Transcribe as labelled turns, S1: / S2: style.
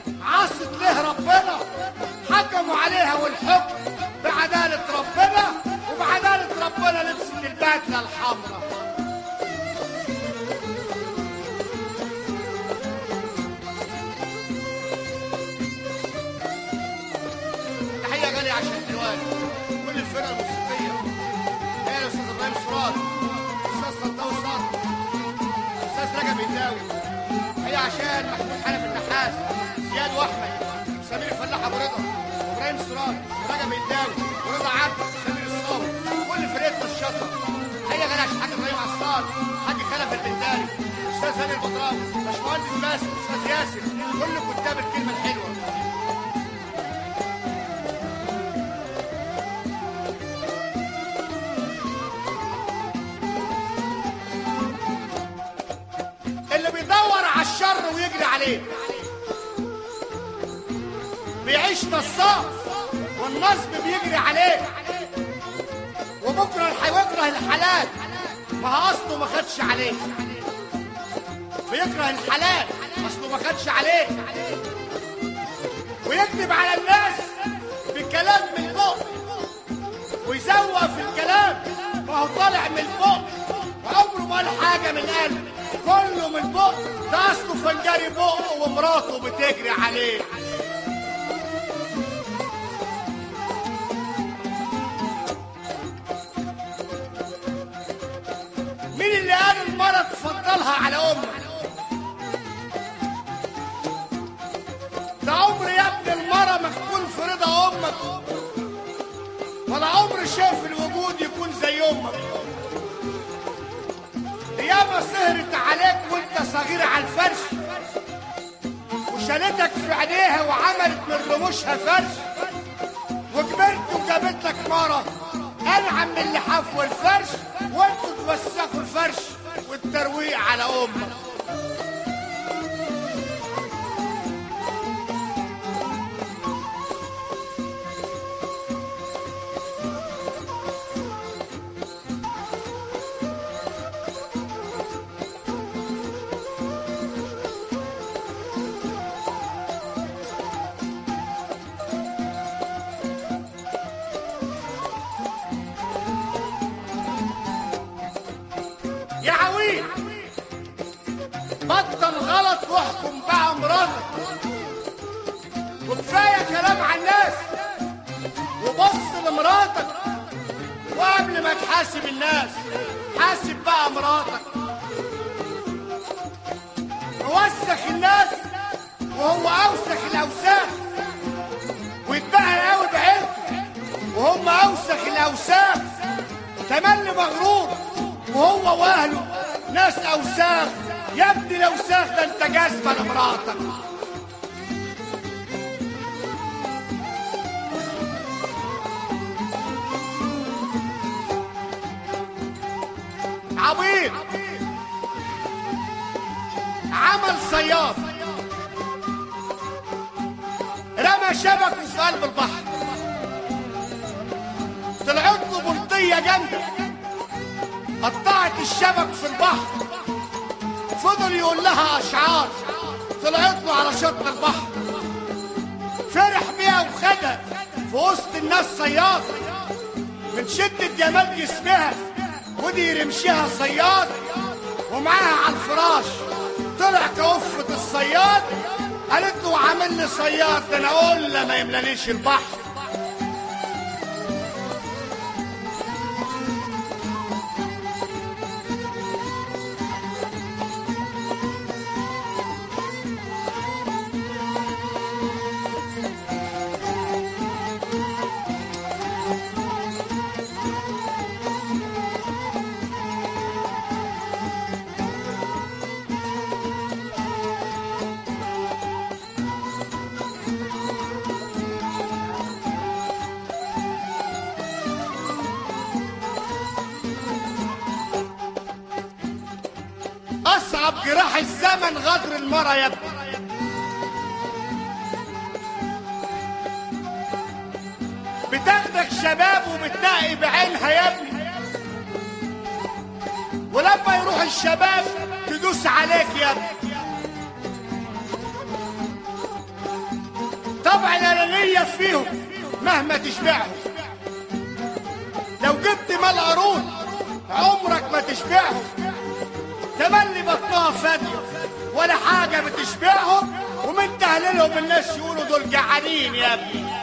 S1: عصت ليه ربنا حكموا عليها والحكم بعدالة ربنا وبعدالة ربنا لبست البدلة الحمراء تحية غالية عشان دلوقتي كل الفرق الموسيقية هي الأستاذ إبراهيم سراد الأستاذ صداوي صاد الأستاذ رجب الداوي هي عشان محمود حنفي النحاس زياد وأحمد سمير الفلاح أبو رضا إبراهيم سراد رجب الداوي ورضا عبد سمير الصاوي كل فرقتنا الشاطرة هي غالية عشان حاج إبراهيم عصار حاج خلف البنداري أستاذ هاني البطراوي باشمهندس باسم أستاذ ياسر كل كتاب الكلمة الحلوة اللي بيدور على الشر ويجري عليه بيعيش نصاب والنصب بيجري عليه وبكره اللي هيكره الحلال ما هو اصله ما خدش عليه بيكره الحلال اصله ما خدش عليه ويكذب على الناس بكلام من البق ويزوق في الكلام ما هو طالع من البق وعمره ما قال حاجه من قلب كله من البق ده اصله فنجري بقه ومراته بتجري عليه مين اللي قال المرة تفضلها على امك ده عمر يا ابن المرة ما تكون في رضا امك ولا عمر شاف الوجود يكون زي امك ياما سهرت عليك وانت صغير على الفرش وشالتك في عينيها وعملت من رموشها فرش وكبرت وجابت لك مرة انعم من اللحاف والفرش وانتوا توسخوا الفرش والترويق على امك يا عويل بطل غلط واحكم بقى مراتك وكفايه كلام على الناس وبص لمراتك وقبل ما تحاسب الناس حاسب بقى مراتك ووسخ الناس وهو اوسخ الاوساخ ويتباهى قوي بعيلته وهم اوسخ الاوساخ تملي مغرور وهو واهله ناس اوساخ يا ابني الاوساخ ده انت جاذبه لمراتك عبيط عمل صياد رمى شبكه في قلب البحر طلعت له بلطيه جامده قطعت الشبك في البحر فضل يقول لها اشعار طلعت له على شط البحر فرح بيها وخدها في وسط الناس صياد من شدة جمال جسمها ودي رمشها صياد ومعاها على الفراش طلع كوفة الصياد قالت له عامل لي صياد ده انا اقول له ما يملانيش البحر اصعب جراح الزمن غدر المرة يا ابني بتاخدك شباب وبتنقي بعينها يا ابني ولما يروح الشباب تدوس عليك يا ابني غية فيهم مهما تشبعهم لو جبت مال قارون عمرك ما تشبعهم تملي بطنها فاضية ولا حاجة بتشبعهم ومن تهليلهم الناس يقولوا دول جعانين يا ابني